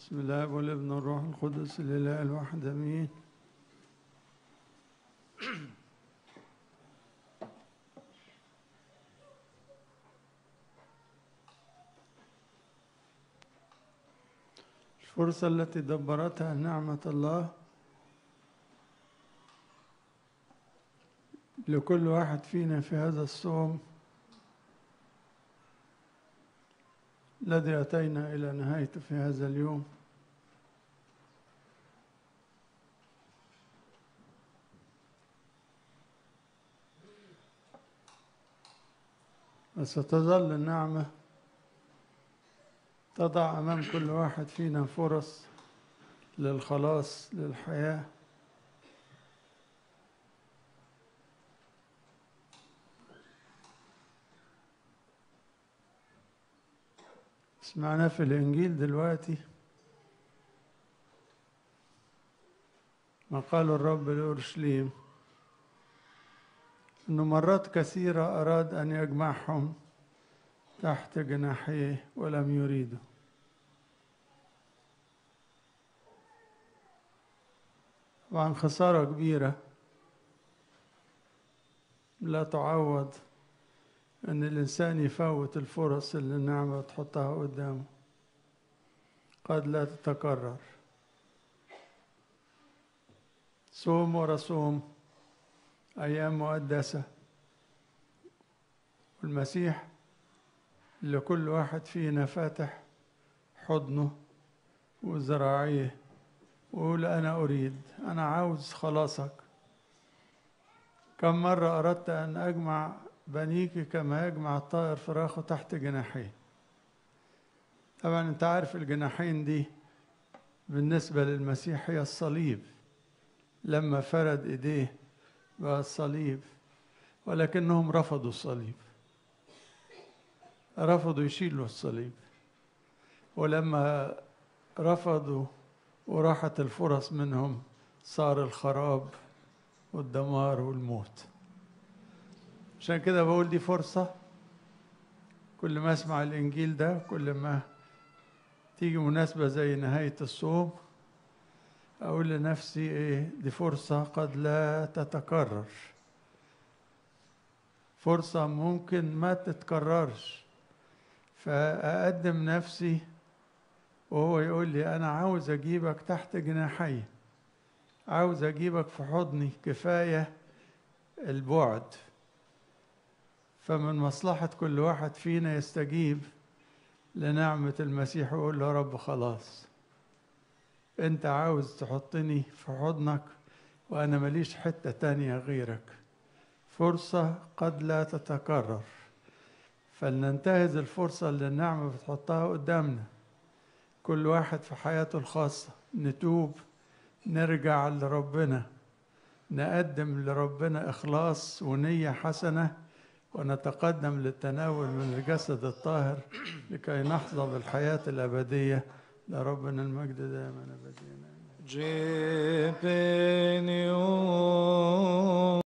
بسم الله والابن والروح القدس الاله الواحد امين الفرصة التي دبرتها نعمة الله لكل واحد فينا في هذا الصوم الذي أتينا إلى نهايته في هذا اليوم وستظل النعمة تضع أمام كل واحد فينا فرص للخلاص للحياة سمعنا في الإنجيل دلوقتي ما قال الرب لأورشليم أنه مرات كثيرة أراد أن يجمعهم تحت جناحيه ولم يريدوا طبعا خسارة كبيرة لا تعوض أن الإنسان يفوت الفرص اللي النعمة تحطها قدامه قد لا تتكرر صوم ورا صوم أيام مقدسة والمسيح لكل واحد فينا فاتح حضنه وذراعيه ويقول أنا أريد أنا عاوز خلاصك كم مرة أردت أن أجمع بنيك كما يجمع الطائر فراخه تحت جناحيه طبعا انت عارف الجناحين دي بالنسبة للمسيح هي الصليب لما فرد ايديه بقى الصليب ولكنهم رفضوا الصليب رفضوا يشيلوا الصليب ولما رفضوا وراحت الفرص منهم صار الخراب والدمار والموت عشان كده بقول دي فرصة كل ما اسمع الإنجيل ده كل ما تيجي مناسبة زي نهاية الصوم أقول لنفسي إيه دي فرصة قد لا تتكرر فرصة ممكن ما تتكررش فأقدم نفسي وهو يقول لي أنا عاوز أجيبك تحت جناحي عاوز أجيبك في حضني كفاية البعد فمن مصلحة كل واحد فينا يستجيب لنعمة المسيح ويقول له يا رب خلاص انت عاوز تحطني في حضنك وانا ماليش حتة تانية غيرك فرصة قد لا تتكرر فلننتهز الفرصة اللي النعمة بتحطها قدامنا كل واحد في حياته الخاصة نتوب نرجع لربنا نقدم لربنا إخلاص ونية حسنة ونتقدم للتناول من الجسد الطاهر لكي نحظى بالحياة الأبدية لربنا المجد دائما أبديا Jepenium